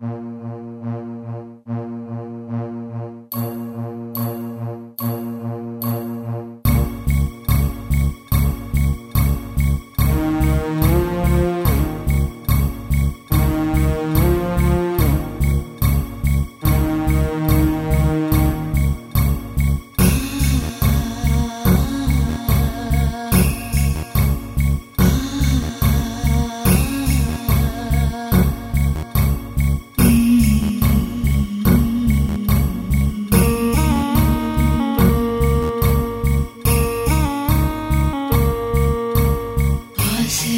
ஆசை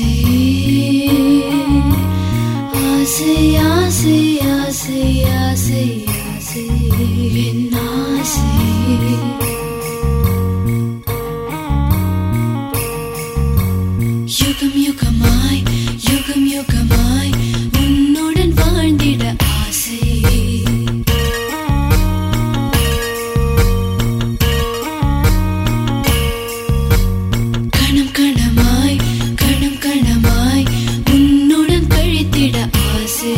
ஆசை ஆசை ஆசை ஆசை ஆசை என் ஆசை யுகம் யுகமாய் யுகம் யுகமாய் உன்னுடன் வாழ்ந்திட ஆசை கணம் கணமாய் கணம் கணமாய் உன்னுடன் கழித்திட ஆசை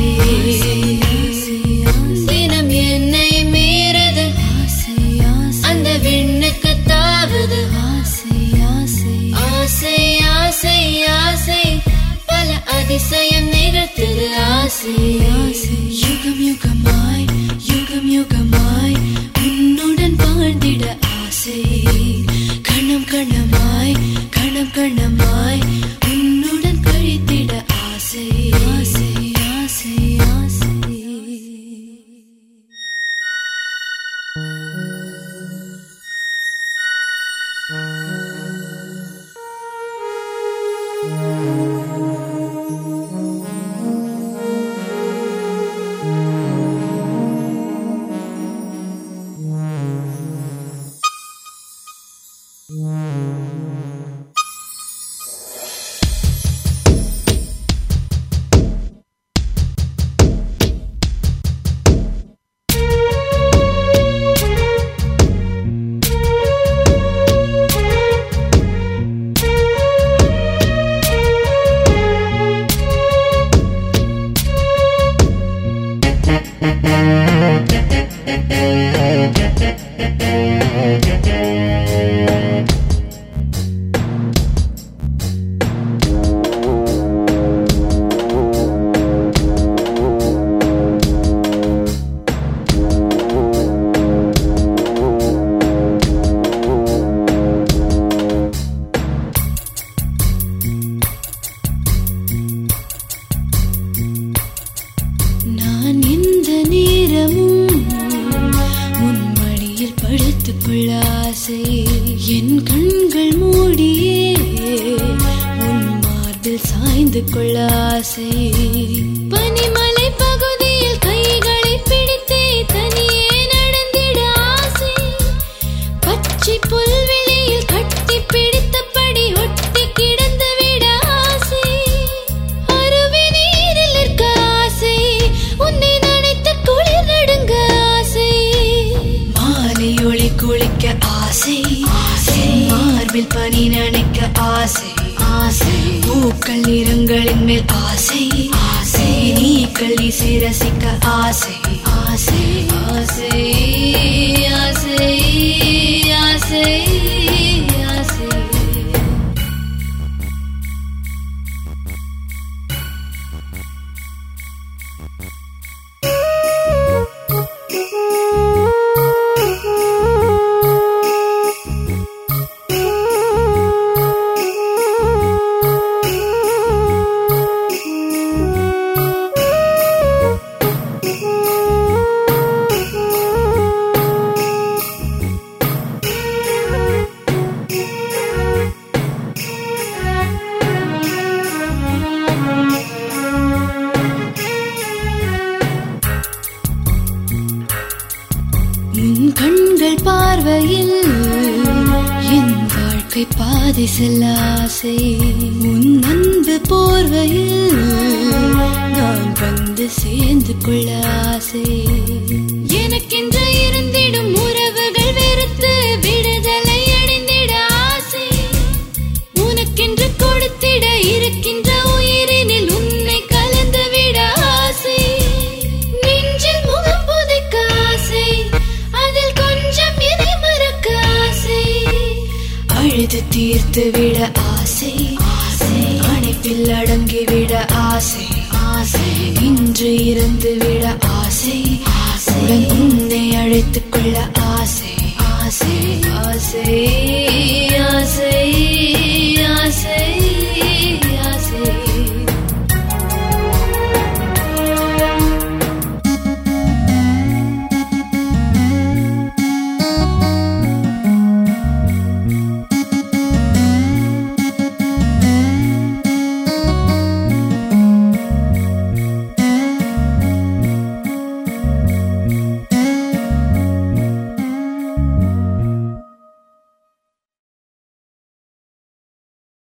தினம் என்னை மீறது ஆசை அந்த விண்ணுக்கு தாவுது ஆசை ஆசை ஆசை ஆசை ஆசை பல அதிசயம் நிகழ்த்துது ஆசை ஆசை யுகம் யுகமாய் யுகம் யுகமாய் உன்னுடன் வாழ்ந்திட ஆசை கணம் கணமாய் கணம் கணமாய் உன்னுடன் கழித்திட ஆசை ஆசை ஆசை ஆசை நான் இந்த நேரமும் உன் மடியில் படுத்துக் கொள்ள ஆசை என் கண்கள் மூடியே உன் மார்பில் சாய்ந்து கொள்ள ஆசை பனிமலை பகுதியில் கைகளை பிடித்தே தனியே நடந்திட ஆசை பச்சை புல்வெளியில் கட்டி பிடித்தபடி ஒட்டி கிடந்து விட ஆசை அருவி நீரில் நிற்க ஆசை உன்னை நினைத்து குளிர் நடுங்க ஆசை மாலை ஒளி குளிக்க ஆசை என் மார்பில் பனி நனைக்க ஆசை ஆசை பூக்கள் நிறங்களின் மேல் ஆசை ஆசை நீ களி சிரசிக்க ஆசை ஆசை ஆசை ஆசை ஆசை ஆசை உன் கண்கள் பார்வையில் என் வாழ்க்கை பாதை செல்ல ஆசை உன் அன்பு போர்வையில் நான் வந்து சேர்ந்து கொள்ள ஆசை எனக்கென்று இருந்திடும் உறவுகள் வெறுத்து விடுதலை அடைந்திட ஆசை உனக்கென்று கொடுத்திட இருக்கின்ற உயிரினில் உன்னை கலந்து விட ஆசை அணைத்து விட ஆசை ஆசை அணைப்பில் அடங்கிவிட ஆசை ஆசை இன்று இறந்து விட ஆசை ஆசை உடன் உன்னை அழைத்துக் கொள்ள ஆசை ஆசை ஆசை